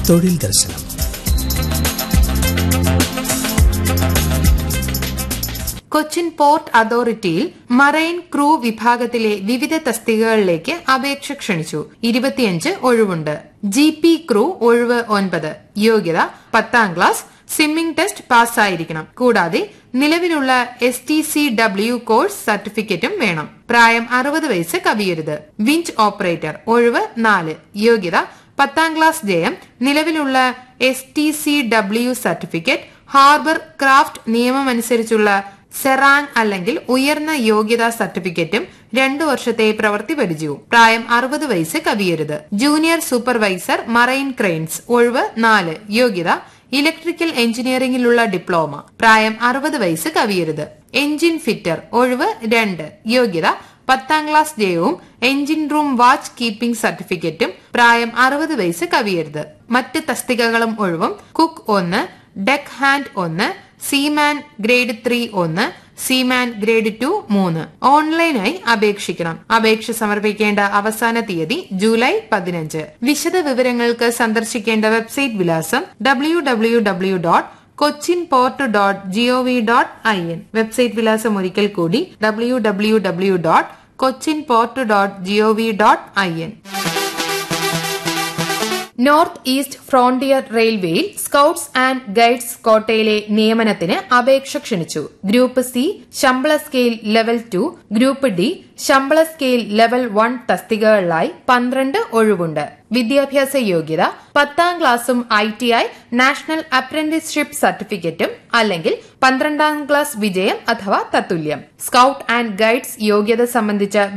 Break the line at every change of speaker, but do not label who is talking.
തൊഴിൽ ദർശനം
കൊച്ചിൻ പോർട്ട് അതോറിറ്റിയിൽ മറൈൻ ക്രൂ വിഭാഗത്തിലെ വിവിധ തസ്തികകളിലേക്ക് അപേക്ഷ ക്ഷണിച്ചു ഇരുപത്തിയഞ്ച് ഒഴിവുണ്ട് ജി പി ക്രൂ ഒഴിവ് ഒൻപത് യോഗ്യത പത്താം ക്ലാസ് സ്വിമ്മിംഗ് ടെസ്റ്റ് പാസ്സായിരിക്കണം കൂടാതെ നിലവിലുള്ള S T C W course സർട്ടിഫിക്കറ്റും വേണം പ്രായം അറുപത് വയസ്സ് കവിയരുത് വിഞ്ച് ഓപ്പറേറ്റർ ഒഴിവ് നാല് യോഗ്യത പത്താം ക്ലാസ് ജയം നിലവിലുള്ള S T C W certificate harbour craft നിയമമനുസരിച്ചുള്ള സെറാങ് അല്ലെങ്കിൽ ഉയർന്ന യോഗ്യതാ സർട്ടിഫിക്കറ്റും രണ്ടു വർഷത്തെ പ്രവൃത്തി പരിചയവും പ്രായം അറുപത് വയസ്സ് കവിയരുത് ജൂനിയർ സൂപ്പർവൈസർ മറൈൻ ക്രെയിൻസ് ഒഴിവ് നാല് യോഗ്യത ഇലക്ട്രിക്കൽ എഞ്ചിനീയറിംഗിലുള്ള ഡിപ്ലോമ പ്രായം അറുപത് വയസ്സ് കവിയരുത് എഞ്ചിൻ ഫിറ്റർ ഒഴിവ് രണ്ട് യോഗ്യത പത്താം ക്ലാസ് ജയവും എഞ്ചിൻ റൂം വാച്ച് കീപ്പിംഗ് സർട്ടിഫിക്കറ്റും പ്രായം അറുപത് വയസ്സ് കവിയരുത് മറ്റ് തസ്തികകളും ഒഴിവും കുക്ക് ഒന്ന് ഡെക്ക് ഹാൻഡ് ഒന്ന് സീമാൻ ഗ്രേഡ് ത്രീ ഒന്ന് സീമാൻ ഗ്രേഡ് ടു മൂന്ന് ഓൺലൈനായി അപേക്ഷിക്കണം അപേക്ഷ സമർപ്പിക്കേണ്ട അവസാന തീയതി ജൂലൈ പതിനഞ്ച് വിശദ വിവരങ്ങൾക്ക് സന്ദർശിക്കേണ്ട വെബ്സൈറ്റ് വിലാസം W W W dot Cochin port dot G O V dot I N website വിലാസം ഒരിക്കൽ കൂടി W W W dot Cochin port dot G O V dot I N north east frontier റെയിൽവേയിൽ സ്കൌട്ട്സ് ആൻഡ് ഗൈഡ്സ് കോട്ടയിലെ നിയമനത്തിന് അപേക്ഷ ക്ഷണിച്ചു ഗ്രൂപ്പ് സി ശമ്പള scale level two group D ശമ്പള സ്കെയിൽ ലെവൽ വൺ തസ്തികകളിലായി പന്ത്രണ്ട് ഒഴിവുണ്ട് വിദ്യാഭ്യാസ യോഗ്യത പത്താം ക്ലാസും I T I national apprenticeship സർട്ടിഫിക്കറ്റും അല്ലെങ്കിൽ പന്ത്രണ്ടാം ക്ലാസ് വിജയം അഥവാ തത്തുല്യം സ്കൌട്ട് ആൻഡ് ഗൈഡ്സ് യോഗ്യത സംബന്ധിച്ച